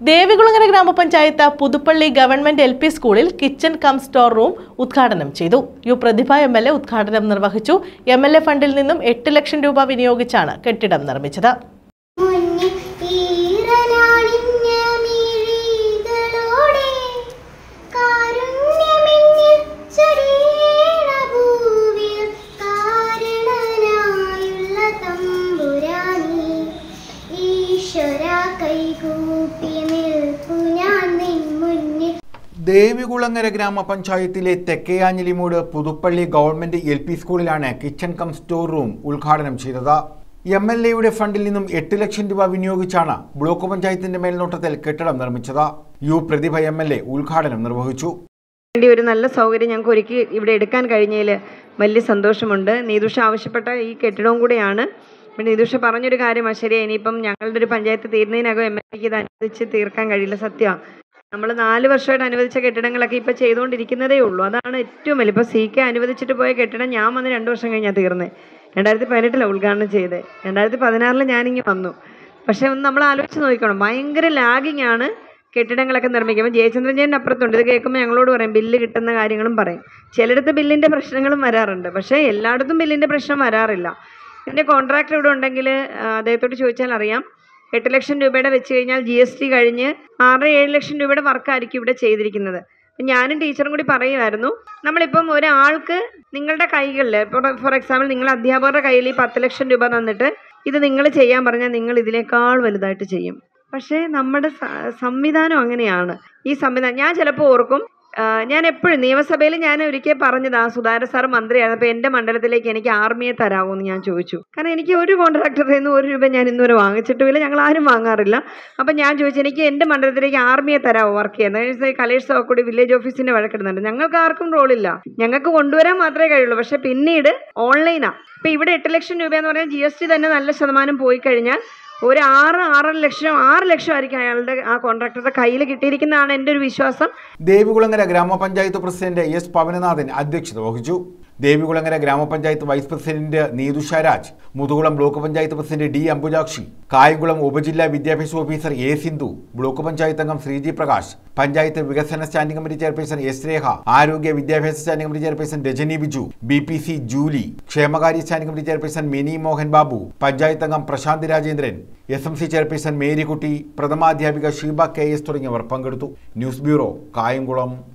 ദേവികുളങ്ങര ഗ്രാമപഞ്ചായത്ത് Puthuppally government L P സ്കൂളിൽ kitchen cum store room ഉദ്ഘാടനം ചെയ്തു U Prathibha M L A ഉദ്ഘാടനം നിർവഹിച്ചു എം എൽ എ ഫണ്ടിൽ നിന്നും എട്ട് ലക്ഷം രൂപ വിനിയോഗിച്ചാണ് കെട്ടിടം നിർമ്മിച്ചത് മുന്നിൽ ഈറനാണിഞ്ഞ മിഴികളോടെ കാരുണ്യമെന്നിൽ ചൊരിയണ ഭൂവിൽ കാരണനായുള്ള തമ്പുരാനേ ഈശ്വര കൈകൂപ്പി നിൽപ്പു ഞാൻ നിൻ മുന്നിൽ ദേവികുളങ്ങര ഗ്രാമപഞ്ചായത്തിലെ Thekkeyanjilimoodu Puthuppally government L P സ്കൂളിലാണ് കിച്ചൺ കം സ്റ്റോർ റൂം ഉദ്ഘാടനം ചെയ്തത് എം എൽ എയുടെ ഫണ്ടിൽ നിന്നും എട്ട് ലക്ഷം രൂപ വിനിയോഗിച്ചാണ് ബ്ലോക്ക് പഞ്ചായത്തിന്റെ മേൽനോട്ടത്തിൽ കെട്ടിടം നിർമ്മിച്ചത് U Prathibha M L A ഉദ്ഘാടനം നിർവഹിച്ചു വേണ്ടി ഒരു നല്ല സൗകര്യം ഞങ്ങൾക്ക് ഒരുക്കി ഇവിടെ എടുക്കാൻ കഴിഞ്ഞതിൽ വലിയ സന്തോഷമുണ്ട് നീതുഷ ആവശ്യപ്പെട്ട ഈ കെട്ടിടവും കൂടെയാണ് പിന്നെ നീതുഷ പറഞ്ഞൊരു കാര്യമാണ് ശരിയാ ഇനിയിപ്പം ഞങ്ങളുടെ ഒരു പഞ്ചായത്ത് തീരുന്നതിനകം എം എൽ എക്ക് ഇത് അനുവദിച്ച് തീർക്കാൻ കഴിയില്ല സത്യമാണ് നമ്മൾ നാല് വർഷമായിട്ട് അനുവദിച്ച കെട്ടിടങ്ങളൊക്കെ ഇപ്പോൾ ചെയ്തുകൊണ്ടിരിക്കുന്നതേ ഉള്ളൂ അതാണ് ഏറ്റവും വലിയ ഇപ്പോൾ സി കെ അനുവദിച്ചിട്ട് പോയ കെട്ടിടം ഞാൻ വന്ന് രണ്ട് വർഷം കഴിഞ്ഞാൽ തീർന്നത് രണ്ടായിരത്തി പതിനെട്ടിലാണ് ഉദ്ഘാടനം ചെയ്തത് രണ്ടായിരത്തി പതിനാറിൽ ഞാനിങ്ങ് വന്നു പക്ഷേ ഒന്ന് നമ്മൾ ആലോചിച്ച് നോക്കണം ഭയങ്കര ലാഗിങ് ആണ് കെട്ടിടങ്ങളൊക്കെ നിർമ്മിക്കുമ്പോൾ ജയചന്ദ്രൻ ചേട്ടൻ അപ്പുറത്തുണ്ട് ഇത് കേൾക്കുമ്പോൾ ഞങ്ങളോട് പറയും ബില്ല് കിട്ടുന്ന കാര്യങ്ങളും പറയും ചിലയിടത്ത് ബില്ലിൻ്റെ പ്രശ്നങ്ങളും വരാറുണ്ട് പക്ഷേ എല്ലായിടത്തും ബില്ലിൻ്റെ പ്രശ്നം വരാറില്ല ഇതിൻ്റെ കോൺട്രാക്ടർ ഇവിടെ ഉണ്ടെങ്കിൽ അദ്ദേഹത്തോട് ചോദിച്ചാൽ അറിയാം എട്ട് ലക്ഷം രൂപയുടെ വെച്ച് കഴിഞ്ഞാൽ ജി എസ് ടി കഴിഞ്ഞ് ആറ് ഏഴ് ലക്ഷം രൂപയുടെ വർക്കായിരിക്കും ഇവിടെ ചെയ്തിരിക്കുന്നത് അപ്പം ഞാനും ടീച്ചറും കൂടി പറയുമായിരുന്നു നമ്മളിപ്പം ഒരാൾക്ക് നിങ്ങളുടെ കൈകളിൽ ഇപ്പോൾ ഫോർ എക്സാമ്പിൾ നിങ്ങൾ അധ്യാപകരുടെ കയ്യിൽ ഈ പത്ത് ലക്ഷം രൂപ തന്നിട്ട് ഇത് നിങ്ങൾ ചെയ്യാൻ പറഞ്ഞാൽ നിങ്ങൾ ഇതിനേക്കാൾ വലുതായിട്ട് ചെയ്യും പക്ഷേ നമ്മുടെ സ- സംവിധാനം അങ്ങനെയാണ് ഈ സംവിധാനം ഞാൻ ചിലപ്പോൾ ഓർക്കും ആ, ഞാൻ എപ്പോഴും നിയമസഭയിൽ ഞാൻ ഒരിക്കൽ പറഞ്ഞത് ആ സുധാകര സാർ മന്ത്രിയായിരുന്നു അപ്പോൾ എൻ്റെ മണ്ഡലത്തിലേക്ക് എനിക്ക് ആർമിയെ തരാമോ എന്ന് ഞാൻ ചോദിച്ചു കാരണം എനിക്ക് ഒരു കോൺട്രാക്ടറിൽ നിന്ന് ഒരു രൂപ ഞാൻ ഇന്നുവരെ വാങ്ങിച്ചിട്ടുമില്ല ഞങ്ങൾ ആരും വാങ്ങാറില്ല അപ്പം ഞാൻ ചോദിച്ചു എനിക്ക് എൻ്റെ മണ്ഡലത്തിലേക്ക് ആർമിയെ തരാമോ വർക്ക് ചെയ്യുന്നത് കലേഷ് കൂടി വില്ലേജ് ഓഫീസിൻ്റെ വഴക്കിടുന്നുണ്ട് ഞങ്ങൾക്ക് ആർക്കും റോളില്ല ഞങ്ങൾക്ക് കൊണ്ടുവരാൻ മാത്രമേ കഴിയുള്ളൂ പക്ഷേ പിന്നീട് ഓൺലൈനാണ് ഇപ്പം ഇവിടെ എട്ട് ലക്ഷം രൂപ എന്ന് പറഞ്ഞാൽ ജി എസ് ടി തന്നെ നല്ല ശതമാനം പോയി കഴിഞ്ഞാൽ ഒരു ആറ് ആറര ലക്ഷം ആറ് ലക്ഷം ആയിരിക്കും അയാളുടെ ആ കോൺട്രാക്ടറുടെ കയ്യിൽ കിട്ടിയിരിക്കുന്നതാണ് എൻ്റെ ഒരു വിശ്വാസം ദേവികുളങ്ങര ഗ്രാമപഞ്ചായത്ത് പ്രസിഡന്റ് എസ് പവനനാഥൻ അധ്യക്ഷത വഹിച്ചു ദേവികുളങ്ങര ഗ്രാമപഞ്ചായത്ത് vice president Neethusha Raj Muthukulam block panchayat president D Ambujakshi Kayamkulam ഉപജില്ലാ വിദ്യാഭ്യാസ officer A Sindhu block panchayat അംഗം ശ്രീജി പ്രകാശ് പഞ്ചായത്ത് വികസന standing committee chairperson S Rekha ആരോഗ്യ വിദ്യാഭ്യാസ standing committee chairperson Rajani Biju B P C Julie ക്ഷേമകാര്യ standing committee chairperson Mini Mohan Babu panchayat അംഗം Prashanth Rajendran S M C chairperson Marykutty പ്രഥമാധ്യാപിക ഷീബ കെ എസ് തുടങ്ങിയവർ പങ്കെടുത്തു ന്യൂസ് ബ്യൂറോ കായംകുളം